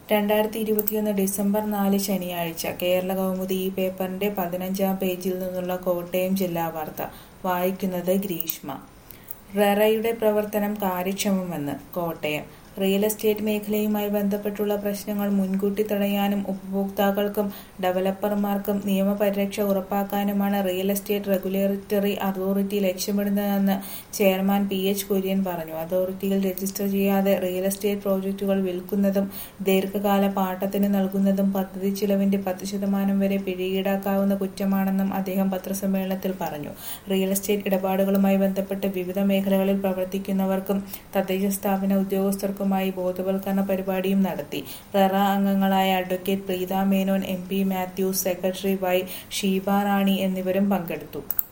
രണ്ടായിരത്തി ഇരുപത്തിയൊന്ന് ഡിസംബർ നാല് ശനിയാഴ്ച കേരള കൗമുദി ഈ പേപ്പറിന്റെ പതിനഞ്ചാം പേജിൽ നിന്നുള്ള കോട്ടയം ജില്ലാ വാർത്ത വായിക്കുന്നത് ഗ്രീഷ്മ റെറയുടെ പ്രവർത്തനം കാര്യക്ഷമമെന്ന് കോട്ടയം റിയൽ എസ്റ്റേറ്റ് മേഖലയുമായി ബന്ധപ്പെട്ടുള്ള പ്രശ്നങ്ങൾ മുൻകൂട്ടി തടയാനും ഉപഭോക്താക്കൾക്കും ഡെവലപ്പർമാർക്കും നിയമപരിരക്ഷ ഉറപ്പാക്കാനുമാണ് റിയൽ എസ്റ്റേറ്റ് റെഗുലേറ്ററി അതോറിറ്റി ലക്ഷ്യമിടുന്നതെന്ന് ചെയർമാൻ പി എച്ച് കുര്യൻ പറഞ്ഞു അതോറിറ്റിയിൽ രജിസ്റ്റർ ചെയ്യാതെ റിയൽ എസ്റ്റേറ്റ് പ്രോജക്റ്റുകൾ വിൽക്കുന്നതും ദീർഘകാല പാട്ടത്തിന് നൽകുന്നതും പദ്ധതി ചിലവിന്റെ പത്ത് ശതമാനം വരെ പിഴ ഈടാക്കാവുന്ന കുറ്റമാണെന്നും അദ്ദേഹം പത്രസമ്മേളനത്തിൽ പറഞ്ഞു റിയൽ എസ്റ്റേറ്റ് ഇടപാടുകളുമായി ബന്ധപ്പെട്ട് വിവിധ മേഖലകളിൽ പ്രവർത്തിക്കുന്നവർക്കും തദ്ദേശ സ്ഥാപന ഉദ്യോഗസ്ഥർക്കുമായി ബോധവൽക്കരണ പരിപാടിയും നടത്തി റെറ അംഗങ്ങളായ advocate Preetha Menon M P Mathews secretary Y Sheeba Rani എന്നിവരും പങ്കെടുത്തു